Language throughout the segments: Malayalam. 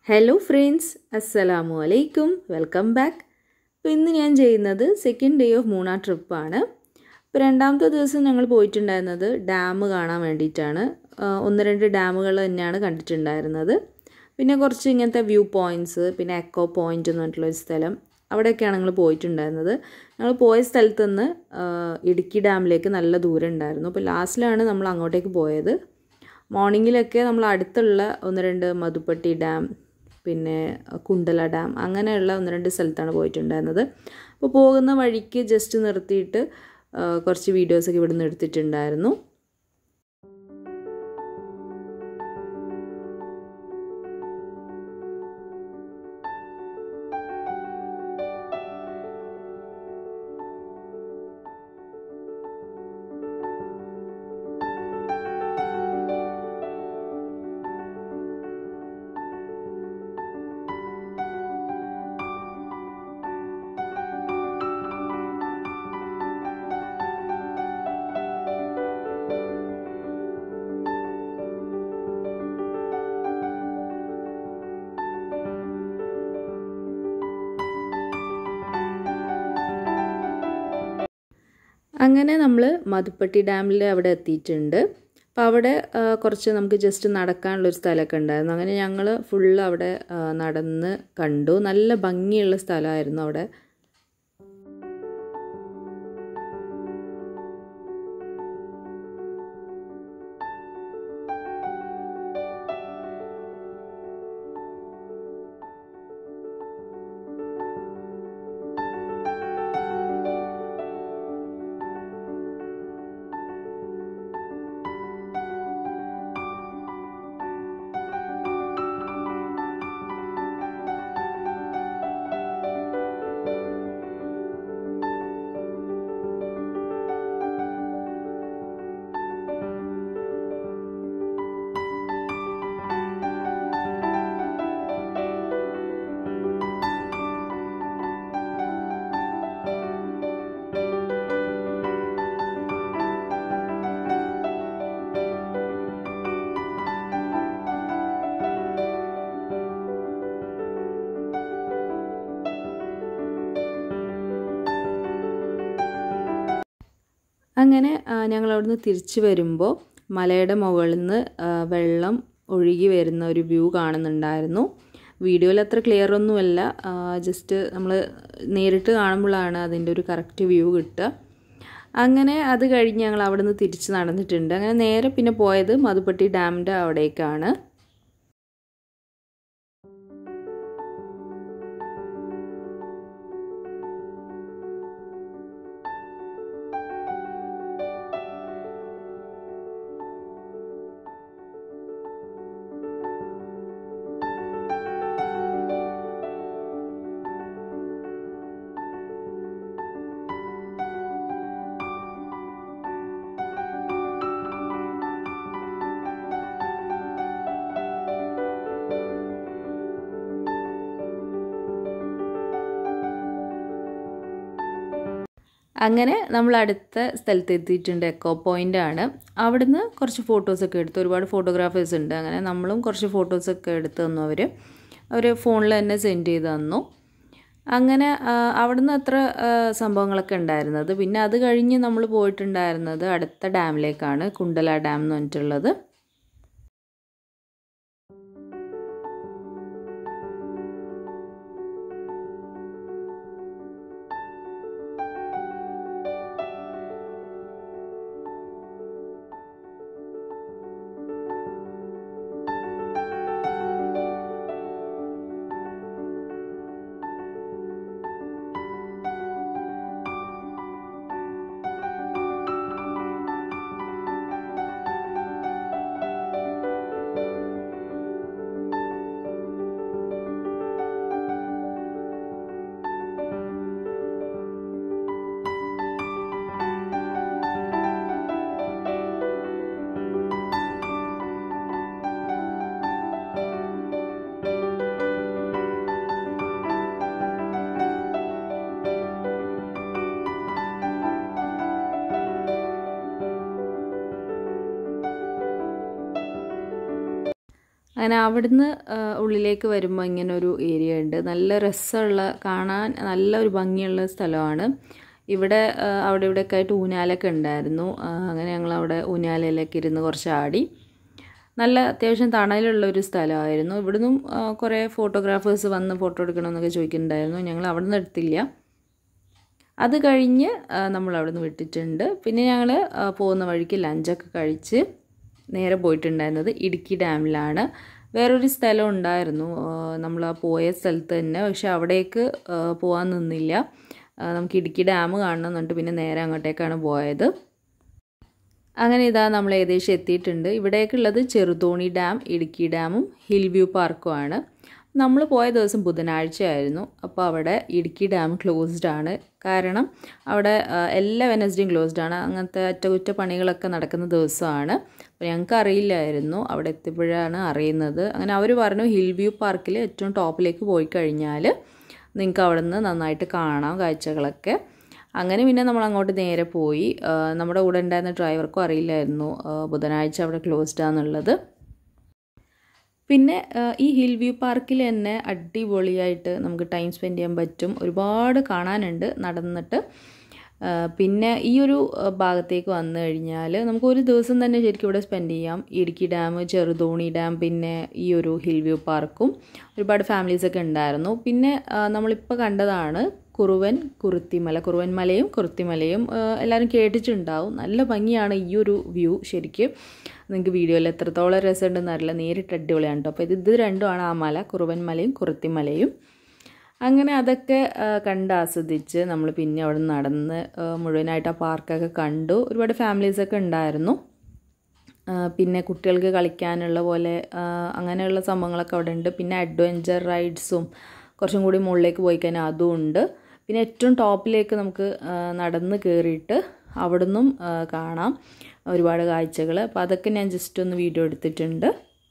ഹലോ ഫ്രണ്ട്സ് അസ്സലാമു അലൈക്കും വെൽക്കം ബാക്ക് അപ്പോൾ ഇന്ന് ഞാൻ ചെയ്യുന്നത് സെക്കൻഡ് ഡേ ഓഫ് മൂന്നാർ ട്രിപ്പാണ് ഇപ്പോൾ രണ്ടാമത്തെ ദിവസം ഞങ്ങൾ പോയിട്ടുണ്ടായിരുന്നത് ഡാം കാണാൻ വേണ്ടിയിട്ടാണ് ഒന്ന് രണ്ട് ഡാമുകൾ തന്നെയാണ് കണ്ടിട്ടുണ്ടായിരുന്നത് പിന്നെ കുറച്ച് ഇങ്ങനത്തെ വ്യൂ പോയിൻറ്റ്സ് പിന്നെ എക്കോ പോയിൻ്റ് എന്ന് പറഞ്ഞിട്ടുള്ള ഒരു സ്ഥലം അവിടെയൊക്കെയാണ് ഞങ്ങൾ പോയിട്ടുണ്ടായിരുന്നത് ഞങ്ങൾ പോയ സ്ഥലത്ത് നിന്ന് ഇടുക്കി ഡാമിലേക്ക് നല്ല ദൂരം ഉണ്ടായിരുന്നു അപ്പോൾ ലാസ്റ്റിലാണ് നമ്മൾ അങ്ങോട്ടേക്ക് പോയത് മോർണിംഗിലൊക്കെ നമ്മൾ അടുത്തുള്ള ഒന്ന് രണ്ട് മധുപ്പട്ടി ഡാം പിന്നെ കുണ്ടല ഡാം അങ്ങനെയുള്ള ഒന്ന് രണ്ട് സ്ഥലത്താണ് പോയിട്ടുണ്ടായിരുന്നത് അപ്പോൾ പോകുന്ന വഴിക്ക് ജസ്റ്റ് നിർത്തിയിട്ട് കുറച്ച് വീഡിയോസൊക്കെ ഇവിടെ നിന്ന് എടുത്തിട്ടുണ്ടായിരുന്നു അങ്ങനെ നമ്മൾ മധുപ്പട്ടി ഡാമിൽ അവിടെ എത്തിയിട്ടുണ്ട് അപ്പോൾ അവിടെ കുറച്ച് നമുക്ക് ജസ്റ്റ് നടക്കാനുള്ളൊരു സ്ഥലമൊക്കെ ഉണ്ടായിരുന്നു അങ്ങനെ ഞങ്ങൾ ഫുള്ള് അവിടെ നടന്ന് കണ്ടു നല്ല ഭംഗിയുള്ള സ്ഥലമായിരുന്നു അവിടെ അങ്ങനെ ഞങ്ങൾ അവിടുന്ന് തിരിച്ചു വരുമ്പോൾ മലയുടെ മുകളിൽ നിന്ന് വെള്ളം ഒഴുകി വരുന്ന ഒരു വ്യൂ കാണുന്നുണ്ടായിരുന്നു വീഡിയോയിൽ അത്ര ക്ലിയർ ഒന്നുമല്ല ജസ്റ്റ് നമ്മൾ നേരിട്ട് കാണുമ്പോഴാണ് അതിൻ്റെ ഒരു കറക്റ്റ് വ്യൂ കിട്ടുക അങ്ങനെ അത് കഴിഞ്ഞ് ഞങ്ങൾ അവിടെ നിന്ന് തിരിച്ച് നടന്നിട്ടുണ്ട് അങ്ങനെ നേരെ പിന്നെ പോയത് മധുപ്പട്ടി ഡാമിൻ്റെ അവിടേക്കാണ് അങ്ങനെ നമ്മൾ അടുത്ത സ്ഥലത്ത് എത്തിയിട്ടുണ്ട് എക്കോ പോയിൻ്റ് ആണ് അവിടുന്ന് കുറച്ച് ഫോട്ടോസൊക്കെ എടുത്തു ഒരുപാട് ഫോട്ടോഗ്രാഫേഴ്സ് ഉണ്ട് അങ്ങനെ നമ്മളും കുറച്ച് ഫോട്ടോസൊക്കെ എടുത്ത് തന്നു അവർ അവർ ഫോണിൽ തന്നെ സെൻഡ് ചെയ്ത് തന്നു അങ്ങനെ അവിടുന്ന് അത്ര സംഭവങ്ങളൊക്കെ ഉണ്ടായിരുന്നത് പിന്നെ അത് കഴിഞ്ഞ് നമ്മൾ പോയിട്ടുണ്ടായിരുന്നത് അടുത്ത ഡാമിലേക്കാണ് കുണ്ടല ഡാം എന്ന് പറഞ്ഞിട്ടുള്ളത് അങ്ങനെ അവിടുന്ന് ആ, ഉള്ളിലേക്ക് വരുമ്പോൾ ഇങ്ങനെ ഒരു ഏരിയ ഉണ്ട് നല്ല രസമുള്ള കാണാൻ നല്ല ഒരു ഭംഗിയുള്ള സ്ഥലമാണ് ഇവിടെ ആ, അവിടെ ഇവിടെയൊക്കെ ആയിട്ട് ഊഞ്ഞാലൊക്കെ ഉണ്ടായിരുന്നു ആ, അങ്ങനെ ഞങ്ങൾ അവിടെ ഊഞ്ഞാലയിലൊക്കെ ഇരുന്ന് കുറച്ച് ആടി നല്ല അത്യാവശ്യം തണലുള്ള ഒരു സ്ഥലമായിരുന്നു ഇവിടുന്നും ആ, കുറേ ഫോട്ടോഗ്രാഫേഴ്സ് വന്ന് ഫോട്ടോ എടുക്കണമെന്നൊക്കെ ചോദിക്കുന്നുണ്ടായിരുന്നു ഞങ്ങൾ അവിടെ നിന്ന് എടുത്തില്ല അത് കഴിഞ്ഞ് ആ, നമ്മൾ അവിടെ നിന്ന് വിട്ടിട്ടുണ്ട് പിന്നെ ഞങ്ങൾ പോകുന്ന വഴിക്ക് ലഞ്ചൊക്കെ കഴിച്ച് നേരെ പോയിട്ടുണ്ടായിരുന്നത് ഇടുക്കി ഡാമിലാണ് വേറൊരു സ്ഥലം ഉണ്ടായിരുന്നു നമ്മൾ ആ പോയ സ്ഥലത്ത് തന്നെ പക്ഷെ അവിടേക്ക് ആ, പോകാൻ നിന്നില്ല ആ, നമുക്ക് ഇടുക്കി ഡാം കാണണമെന്നുണ്ട് പിന്നെ നേരെ അങ്ങോട്ടേക്കാണ് പോയത് അങ്ങനെ ഇതാ നമ്മൾ ഏകദേശം എത്തിയിട്ടുണ്ട് ഇവിടേക്കുള്ളത് ചെറുതോണി ഡാം ഇടുക്കി ഡാമും ഹിൽ വ്യൂ പാർക്കുമാണ് നമ്മൾ പോയ ദിവസം ബുധനാഴ്ചയായിരുന്നു അപ്പോൾ അവിടെ ഇടുക്കി ഡാം ക്ലോസ്ഡ് ആണ് കാരണം അവിടെ ആ, എല്ലാ വെനസ്ഡേയും ക്ലോസ്ഡ് ആണ് അങ്ങനത്തെ അറ്റകുറ്റപ്പണികളൊക്കെ നടക്കുന്ന ദിവസമാണ് അപ്പോൾ ഞങ്ങൾക്ക് അറിയില്ലായിരുന്നു അവിടെ എത്തിയപ്പോഴാണ് അറിയുന്നത് അങ്ങനെ അവർ പറഞ്ഞു ഹിൽ വ്യൂ പാർക്കിൽ ഏറ്റവും ടോപ്പിലേക്ക് പോയി കഴിഞ്ഞാൽ നിങ്ങൾക്ക് അവിടെ നിന്ന് നന്നായിട്ട് കാണാം കാഴ്ചകളൊക്കെ അങ്ങനെ പിന്നെ നമ്മൾ അങ്ങോട്ട് നേരെ പോയി ആ, നമ്മുടെ കൂടെ ഉണ്ടായിരുന്ന ഡ്രൈവർക്കും അറിയില്ലായിരുന്നു ആ, ബുധനാഴ്ച അവിടെ ക്ലോസ്ഡ് ആണെന്നുള്ളത് പിന്നെ ആ, ഈ ഹിൽ വ്യൂ പാർക്കിൽ തന്നെ അടിപൊളിയായിട്ട് നമുക്ക് ടൈം സ്പെൻഡ് ചെയ്യാൻ പറ്റും ഒരുപാട് കാണാനുണ്ട് നടന്നിട്ട് ആ, പിന്നെ ഈ ഒരു ആ, ഭാഗത്തേക്ക് വന്നു കഴിഞ്ഞാൽ നമുക്ക് ഒരു ദിവസം തന്നെ ശരിക്കും ഇവിടെ സ്പെൻഡ് ചെയ്യാം ഇടുക്കി ഡാം ചെറുതോണി ഡാം പിന്നെ ഈ ഒരു ഹിൽ വ്യൂ പാർക്കും ഒരുപാട് ഫാമിലീസൊക്കെ ഉണ്ടായിരുന്നു പിന്നെ ആ, നമ്മളിപ്പോൾ കണ്ടതാണ് കുറുവൻ കുറുത്തിമല കുറുവൻ മലയും കുറുത്തിമലയും ആ, എല്ലാവരും കേട്ടിട്ടുണ്ടാവും നല്ല ഭംഗിയാണ് ഈ ഒരു വ്യൂ ശരിക്കും നിങ്ങൾക്ക് വീഡിയോയിൽ എത്രത്തോളം രസമുണ്ടെന്ന് അറിയില്ല നേരിട്ട് അടിപൊളിയാണ് കേട്ടോ അപ്പോൾ ഇത് ഇത് രണ്ടുമാണ് ആ മല കുറുവൻ മലയും കുറുത്തിമലയും അങ്ങനെ അതൊക്കെ ആ, കണ്ട് ആസ്വദിച്ച് നമ്മൾ പിന്നെ അവിടെ നിന്ന് നടന്ന് ആ, മുഴുവനായിട്ട് ആ പാർക്കൊക്കെ കണ്ടു ഒരുപാട് ഫാമിലീസൊക്കെ ഉണ്ടായിരുന്നു ആ, പിന്നെ കുട്ടികൾക്ക് കളിക്കാനുള്ള പോലെ ആ, അങ്ങനെയുള്ള സംഭവങ്ങളൊക്കെ അവിടെ ഉണ്ട് പിന്നെ അഡ്വഞ്ചർ റൈഡ്സും കുറച്ചും കൂടി മുകളിലേക്ക് പോയി കഴിഞ്ഞാൽ അതും ഉണ്ട് പിന്നെ ഏറ്റവും ടോപ്പിലേക്ക് നമുക്ക് ആ, നടന്ന് കയറിയിട്ട് അവിടുന്നും ആ, കാണാം ഒരുപാട് കാഴ്ചകൾ അപ്പോൾ അതൊക്കെ ഞാൻ ജസ്റ്റ് ഒന്ന് വീഡിയോ എടുത്തിട്ടുണ്ട്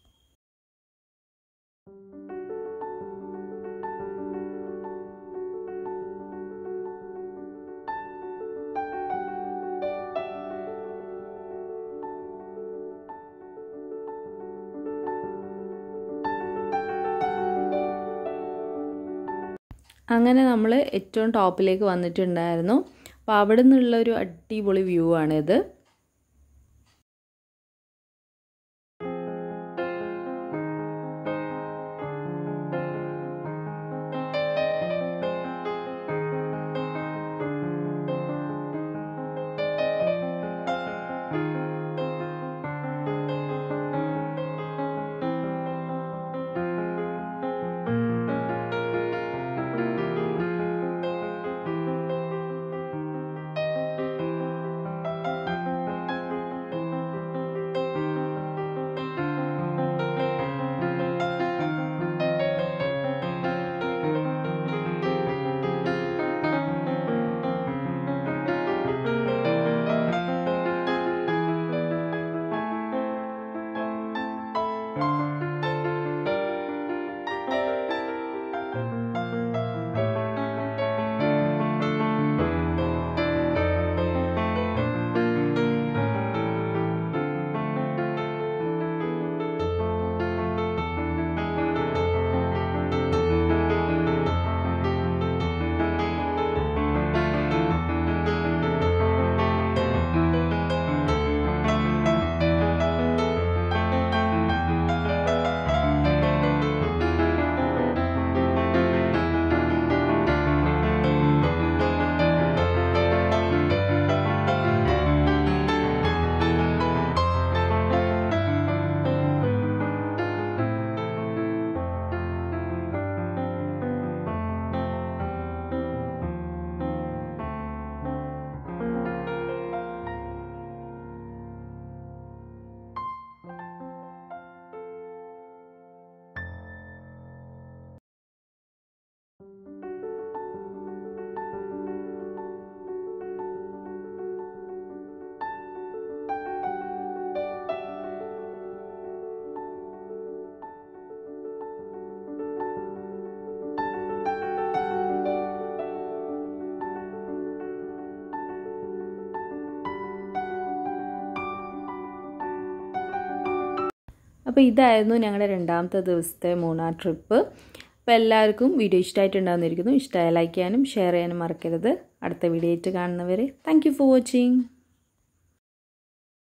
അങ്ങനെ നമ്മൾ ഏറ്റവും ടോപ്പിലേക്ക് വന്നിട്ടുണ്ടായിരുന്നു അപ്പോൾ അവിടെ നിന്നുള്ള ഒരു അടിപൊളി വ്യൂ ആണിത് അപ്പോൾ ഇതായിരുന്നു ഞങ്ങളുടെ രണ്ടാമത്തെ ദിവസത്തെ മൂന്നാർ ട്രിപ്പ് അപ്പോൾ എല്ലാവർക്കും വീഡിയോ ഇഷ്ടമായിട്ടുണ്ടാകുന്നിരിക്കുന്നു ഇഷ്ടമായ ലൈക്ക് ചെയ്യാനും ഷെയർ ചെയ്യാനും മറക്കരുത് അടുത്ത വീഡിയോ ആയിട്ട് കാണുന്നവരെ താങ്ക് ഫോർ വാച്ചിങ്